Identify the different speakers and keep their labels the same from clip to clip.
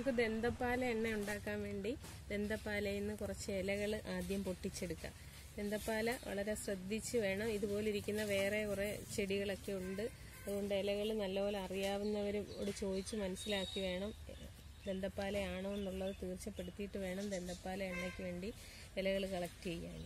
Speaker 1: നമുക്ക് ദന്തപ്പാല എണ്ണ ഉണ്ടാക്കാൻ വേണ്ടി ദന്തപ്പാലയിൽ നിന്ന് കുറച്ച് ഇലകൾ ആദ്യം പൊട്ടിച്ചെടുക്കാം ദന്തപ്പാല വളരെ ശ്രദ്ധിച്ച് വേണം ഇതുപോലെ ഇരിക്കുന്ന വേറെ കുറേ ചെടികളൊക്കെ ഉണ്ട് അതുകൊണ്ട് ഇലകൾ നല്ലപോലെ അറിയാവുന്നവരോട് ചോദിച്ച് മനസ്സിലാക്കി വേണം ദന്തപ്പാലയാണോ എന്നുള്ളത് തീർച്ചപ്പെടുത്തിയിട്ട് വേണം ദന്തപ്പാല എണ്ണയ്ക്ക് വേണ്ടി ഇലകൾ കളക്ട് ചെയ്യാൻ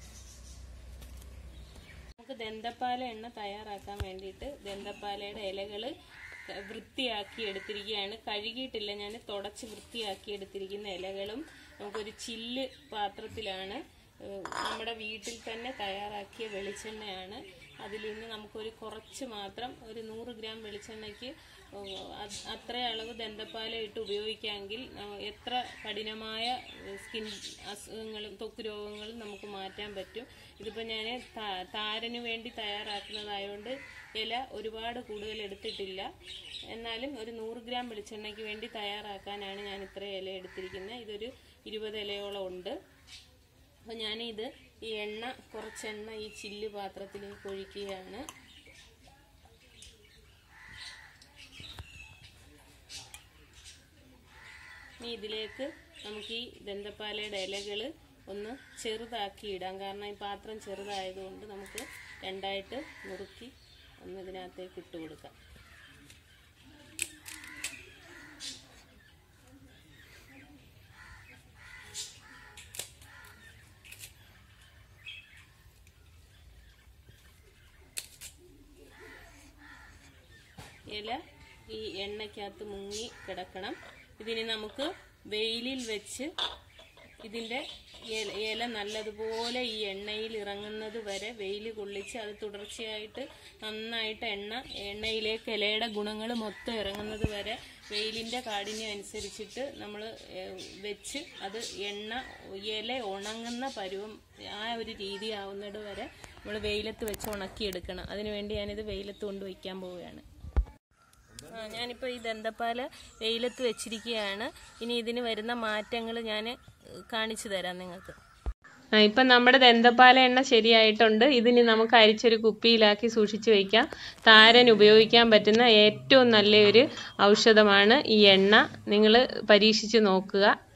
Speaker 1: നമുക്ക് ദന്തപ്പാല എണ്ണ തയ്യാറാക്കാൻ വേണ്ടിയിട്ട് ദന്തപ്പാലയുടെ ഇലകൾ വൃത്തിയാക്കി എടുത്തിരിക്കുകയാണ് കഴുകിയിട്ടില്ല ഞാൻ തുടച്ച് വൃത്തിയാക്കി എടുത്തിരിക്കുന്ന ഇലകളും നമുക്കൊരു ചില്ല് പാത്രത്തിലാണ് ഏഹ്, നമ്മുടെ വീട്ടിൽ തന്നെ തയ്യാറാക്കിയ വെളിച്ചെണ്ണയാണ് അതിൽ നിന്ന് നമുക്കൊരു കുറച്ച് മാത്രം ഒരു നൂറ് ഗ്രാം വെളിച്ചെണ്ണയ്ക്ക് ഏഹ്, അത് അത്ര അളവ് ദന്തപ്പാല ഇട്ട് ഉപയോഗിക്കാമെങ്കിൽ ഏഹ്, എത്ര കഠിനമായ സ്കിൻ അസുഖങ്ങളും ത്വക്ക് രോഗങ്ങളും നമുക്ക് മാറ്റാൻ പറ്റും ഇതിപ്പോൾ ഞാൻ താരന് വേണ്ടി തയ്യാറാക്കുന്നതായതുകൊണ്ട് ഇല ഒരുപാട് കൂടുതൽ എടുത്തിട്ടില്ല എന്നാലും ഒരു നൂറ് ഗ്രാം വെളിച്ചെണ്ണയ്ക്ക് വേണ്ടി തയ്യാറാക്കാനാണ് ഞാൻ ഇത്ര ഇല എടുത്തിരിക്കുന്നത് ഇതൊരു ഇരുപത് ഇലയോളം ഉണ്ട് അപ്പോൾ ഞാനിത് ഈ എണ്ണ കുറച്ച് എണ്ണ ഈ ചില്ല് പാത്രത്തിലേക്ക് ഒഴിക്കുകയാണ് ഇനി ഇതിലേക്ക് നമുക്ക് ഈ ദന്തപ്പാലയുടെ ഇലകൾ ഒന്ന് ചെറുതാക്കി ഇടാം കാരണം ഈ പാത്രം ചെറുതായതുകൊണ്ട് നമുക്ക് രണ്ടായിട്ട് മുറുക്കി ഒന്ന് ഇതിനകത്തേക്ക് ഇട്ട് കൊടുക്കാം ഇല ഈ എണ്ണയ്ക്കകത്ത് മുങ്ങി കിടക്കണം ഇതിന് നമുക്ക് വെയിലിൽ വെച്ച് ഇതിൻ്റെ ഇല ഇല നല്ലതുപോലെ ഈ എണ്ണയിൽ ഇറങ്ങുന്നത് വരെ വെയിൽ കൊള്ളിച്ച് അത് തുടർച്ചയായിട്ട് നന്നായിട്ട് എണ്ണ എണ്ണയിലേക്ക് ഇലയുടെ ഗുണങ്ങൾ മൊത്തം ഇറങ്ങുന്നത് വരെ വെയിലിൻ്റെ കാഠിന്യം അനുസരിച്ചിട്ട് നമ്മൾ വെച്ച് അത് എണ്ണ ഇല ഉണങ്ങുന്ന പരുവം ആ ഒരു രീതി ആവുന്നത് വരെ നമ്മൾ വെയിലത്ത് വെച്ച് ഉണക്കിയെടുക്കണം അതിനുവേണ്ടി ഞാനിത് വെയിലത്ത് കൊണ്ട് വയ്ക്കാൻ പോവുകയാണ് ആ, ഞാനിപ്പോൾ ഈ ദന്തപ്പാല് വെയിലത്ത് വെച്ചിരിക്കുകയാണ് ഇനി ഇതിന് വരുന്ന മാറ്റങ്ങൾ ഞാൻ കാണിച്ചു തരാം നിങ്ങൾക്ക് ആ ഇപ്പം നമ്മുടെ ദന്തപ്പാല എണ്ണ ശരിയായിട്ടുണ്ട് ഇതിന് നമുക്ക് അരിച്ചൊരു കുപ്പിയിലാക്കി സൂക്ഷിച്ചു വയ്ക്കാം താരൻ ഉപയോഗിക്കാൻ പറ്റുന്ന ഏറ്റവും നല്ലൊരു ഔഷധമാണ് ഈ എണ്ണ നിങ്ങൾ പരീക്ഷിച്ച് നോക്കുക